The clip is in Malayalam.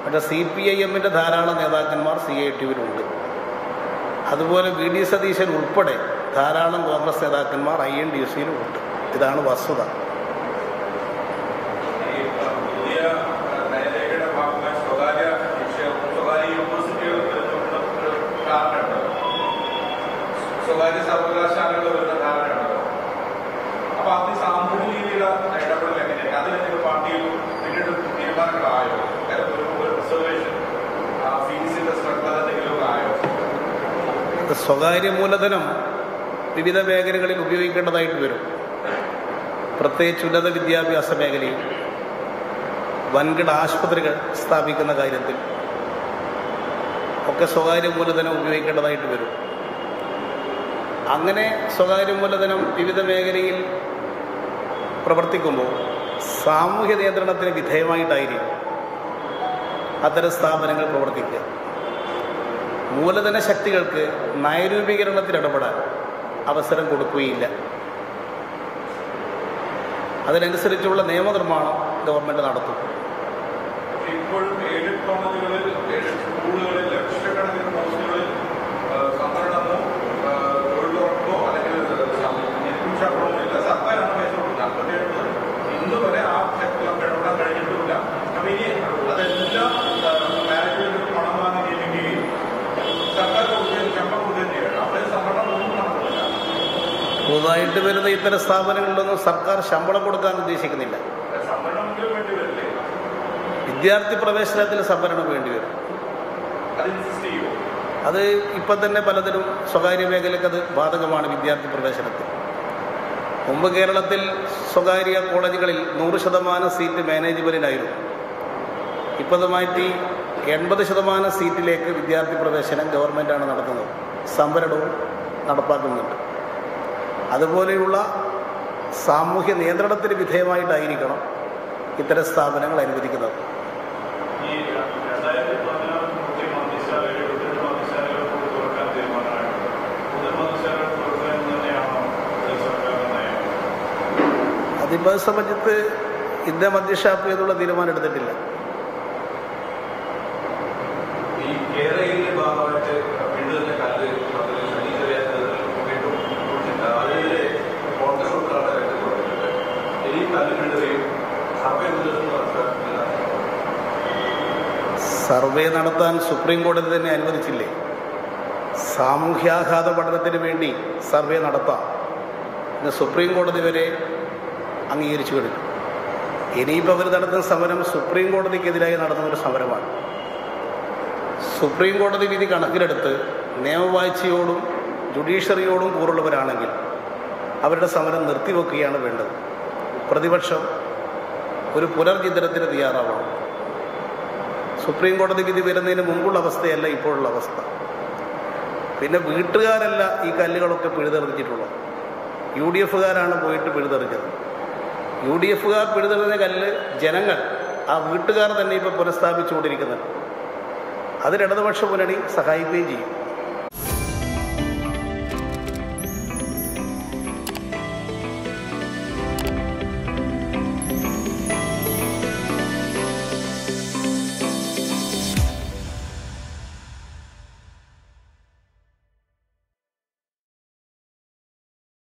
പക്ഷേ സി പി ഐ എമ്മിൻ്റെ ധാരാളം നേതാക്കന്മാർ സി ഐ ടിയുവിലുണ്ട് അതുപോലെ വി ഡി സതീശൻ ഉൾപ്പെടെ ധാരാളം കോൺഗ്രസ് നേതാക്കന്മാർ ഐ എൻ ഡി യു സിയിലുമുണ്ട് ഇതാണ് വസ്തുത ഈ പുതിയ നയരേഖയുടെ ഭാഗമായി സ്വകാര്യ നിക്ഷേപം സ്വകാര്യ യൂണിവേഴ്സിറ്റികൾ വരുന്ന ഒരു ധാരണയുണ്ടല്ലോ സ്വകാര്യ സർവകലാശാലകൾ വരുന്ന ധാരണയുണ്ടല്ലോ അപ്പൊ അത് സാമൂഹിക രീതിയിലുള്ള ഇടപെടൽ എങ്ങനെയാണ് അതിലെന്തെങ്കിലും പാർട്ടിയിൽ പിന്നീട് തീരുമാനങ്ങളായോ കാരണം ഒരു ഒരു റിസർവേഷൻ ഫീസിന്റെ സ്ട്രക്ചർ എന്തെങ്കിലും ആയോ ഇത് സ്വകാര്യ മൂലധനം വിവിധ മേഖലകളിൽ ഉപയോഗിക്കേണ്ടതായിട്ട് വരും പ്രത്യേകിച്ച് ഉന്നത വിദ്യാഭ്യാസ മേഖലയിൽ വൻകിട ആശുപത്രികൾ സ്ഥാപിക്കുന്ന കാര്യത്തിൽ ഒക്കെ സ്വകാര്യ മൂലധനം ഉപയോഗിക്കേണ്ടതായിട്ട് വരും അങ്ങനെ സ്വകാര്യ മൂലധനം വിവിധ മേഖലയിൽ പ്രവർത്തിക്കുമ്പോൾ സാമൂഹ്യ നിയന്ത്രണത്തിന് വിധേയമായിട്ടായിരിക്കും അത്തരം സ്ഥാപനങ്ങൾ പ്രവർത്തിക്കുക മൂലധന ശക്തികൾക്ക് നയരൂപീകരണത്തിൽ ഇടപെടാൻ അവസരം കൊടുക്കുകയില്ല അതിനനുസരിച്ചുള്ള നിയമനിർമ്മാണം ഗവൺമെൻറ് നടത്തും ഇപ്പോഴും എയ്ഡഡ് കോളേജുകളിൽ എയ്ഡഡ് സ്കൂളുകളിൽ ലക്ഷക്കണക്കിന് പോസ്റ്റുകളിൽ ആ, സംവരണമോ ആ, തൊഴിലുറപ്പോ അല്ലെങ്കിൽ നികുതി ശമ്പളമോ ഇല്ല സർക്കാരാണ് പൈസ കൊടുക്കുന്നത് നാൽപ്പത്തിയേഴ് മുതൽ ഇന്ന് വരെ ആ സെക്ടറിലൊക്കെ ഇടപെടാൻ കഴിഞ്ഞിട്ടുമില്ല അപ്പൊ ഇനി അതെല്ലാം മാനേജ്മെന്റ് പണം വാങ്ങി നിയമിക്കുകയും സർക്കാർ കൊടുക്കുകയും ശമ്പളം കൊടുക്കുകയും ചെയ്യണം അവിടെ സംവരണം ഒന്നും നടക്കുന്നില്ല പുതുതായിട്ട് വരുന്ന ഇത്തരം സ്ഥാപനങ്ങളിലൊന്നും സർക്കാർ ശമ്പളം കൊടുക്കാൻ ഉദ്ദേശിക്കുന്നില്ല സംവരണമെങ്കിലും വേണ്ടി വരില്ലേ വിദ്യാർത്ഥി പ്രവേശനത്തിന് സംവരണം വേണ്ടി വരും അത് ഇൻസിസ്റ്റ് ചെയ്യുമോ അത് ഇപ്പം തന്നെ പലതിലും സ്വകാര്യ മേഖലയ്ക്ക് അത് ബാധകമാണ് വിദ്യാർത്ഥി പ്രവേശനത്തിൽ മുമ്പ് കേരളത്തിൽ സ്വകാര്യ കോളേജുകളിൽ നൂറ് ശതമാനം സീറ്റ് മാനേജ്മെൻറ്റിനായിരുന്നു ഇപ്പം അത് മാറ്റി എൺപത് ശതമാനം സീറ്റിലേക്ക് വിദ്യാർത്ഥി പ്രവേശനം ഗവൺമെൻറ്റാണ് നടത്തുന്നത് സംവരണവും നടപ്പാക്കുന്നുണ്ട് അതുപോലെയുള്ള സാമൂഹ്യ നിയന്ത്രണത്തിന് വിധേയമായിട്ടായിരിക്കണം ഇത്തരം സ്ഥാപനങ്ങൾ അനുവദിക്കുന്നത് ഈ രണ്ടായിരത്തി പതിനാറ് മുതൽ മദ്യശാലകൾ എഴുപത്തെട്ട് മദ്യശാലകൾ തുറക്കാൻ തീരുമാനമായിട്ടുണ്ട് പുതിയ മദ്യശാലകൾ തുറക്കുക എന്ന് തന്നെയാണോ ഇത് സർക്കാരിന്റെ നയം അതിപ്പോൾ സംബന്ധിച്ച് ഇന്ന മദ്യഷാപ്പ് എന്നുള്ള തീരുമാനം എടുത്തിട്ടില്ല ഈ കേരളയിലെ ഭാഗമായിട്ട് വീണ്ടും തന്നെ കല്ല് അതിൽ ശനി ചെറിയാറ്റത്തിൽ വീണ്ടും കുടിച്ചിട്ടുണ്ട് അതിനെതിരെ കോൺഗ്രസ് ഉൾപ്പെടെ രംഗത്ത് പറഞ്ഞിട്ടുണ്ട് ഇനി കല്ല് വീണ്ടുകയും സർവേ ഉദ്ദേശം നടത്താൻ സർവേ നടത്താൻ സുപ്രീം കോടതി തന്നെ അനുവദിച്ചില്ലേ സാമൂഹ്യാഘാത പഠനത്തിന് വേണ്ടി സർവേ നടത്താം ഇന്ന് സുപ്രീം കോടതി വരെ അംഗീകരിച്ചു കഴിഞ്ഞു ഇനിയിപ്പോൾ അവർ നടത്തുന്ന സമരം സുപ്രീം കോടതിക്കെതിരായി നടത്തുന്ന ഒരു സമരമാണ് സുപ്രീം കോടതി വിധി കണക്കിലെടുത്ത് നിയമവാഴ്ചയോടും ജുഡീഷ്യറിയോടും കൂറുള്ളവരാണെങ്കിൽ അവരുടെ സമരം നിർത്തിവെക്കുകയാണ് വേണ്ടത് പ്രതിപക്ഷം ഒരു പുനർചിന്തനത്തിന് തയ്യാറാവണം സുപ്രീം കോടതി വിധി വരുന്നതിന് മുമ്പുള്ള അവസ്ഥയല്ല ഇപ്പോഴുള്ള അവസ്ഥ പിന്നെ വീട്ടുകാരല്ല ഈ കല്ലുകളൊക്കെ പിഴുതെറിഞ്ഞിട്ടുള്ളത് യു ഡി എഫുകാരാണ് പോയിട്ട് പിഴുതെറിഞ്ഞത് യു ഡി എഫുകാർ പിഴുതെറിഞ്ഞ കല്ല് ജനങ്ങൾ ആ വീട്ടുകാർ തന്നെ ഇപ്പോൾ പുനഃസ്ഥാപിച്ചുകൊണ്ടിരിക്കുന്നുണ്ട് അതിന് ഇടതുപക്ഷ മുന്നണി സഹായിക്കുകയും ചെയ്യും